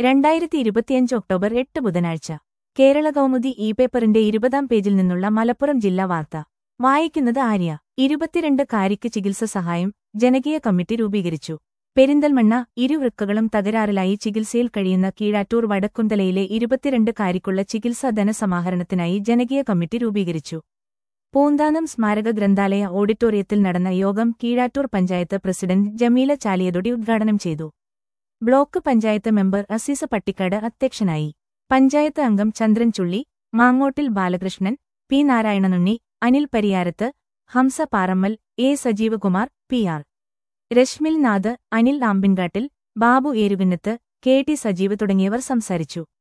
രണ്ടായിരത്തി ഇരുപത്തിയഞ്ച് ഒക്ടോബർ എട്ട് ബുധനാഴ്ച കേരള കൗമുദി ഇ പേപ്പറിന്റെ ഇരുപതാം പേജിൽ നിന്നുള്ള മലപ്പുറം ജില്ലാ വാർത്ത വായിക്കുന്നത് ആര്യ ഇരുപത്തിരണ്ട് കാരിക്ക് ചികിത്സ സഹായം ജനകീയ കമ്മിറ്റി രൂപീകരിച്ചു പെരിന്തൽമണ്ണ ഇരുവൃക്കകളും തകരാറിലായി ചികിത്സയിൽ കഴിയുന്ന കീഴാറ്റൂർ വടക്കുന്തലയിലെ ഇരുപത്തിരണ്ട് കാരിക്കുള്ള ചികിത്സാ ധനസമാഹരണത്തിനായി ജനകീയ കമ്മിറ്റി രൂപീകരിച്ചു പൂന്താനം സ്മാരക ഗ്രന്ഥാലയ ഓഡിറ്റോറിയത്തിൽ നടന്ന യോഗം കീഴാറ്റൂർ പഞ്ചായത്ത് പ്രസിഡന്റ് ജമീല ചാലിയതൊടി ഉദ്ഘാടനം ചെയ്തു ബ്ലോക്ക് പഞ്ചായത്ത് മെമ്പർ അസീസ പട്ടിക്കാട് അധ്യക്ഷനായി പഞ്ചായത്ത് അംഗം Chandran Chulli Mangottil Balakrishnan P Narayananunni Anil Pariyarath Hamsa Parammal A Sajeevkumar P R Rashmil Nath Anil Ambinkattil Babu Eruvinnath K T Sajeev തുടങ്ങിയവർ സംസാരിച്ചു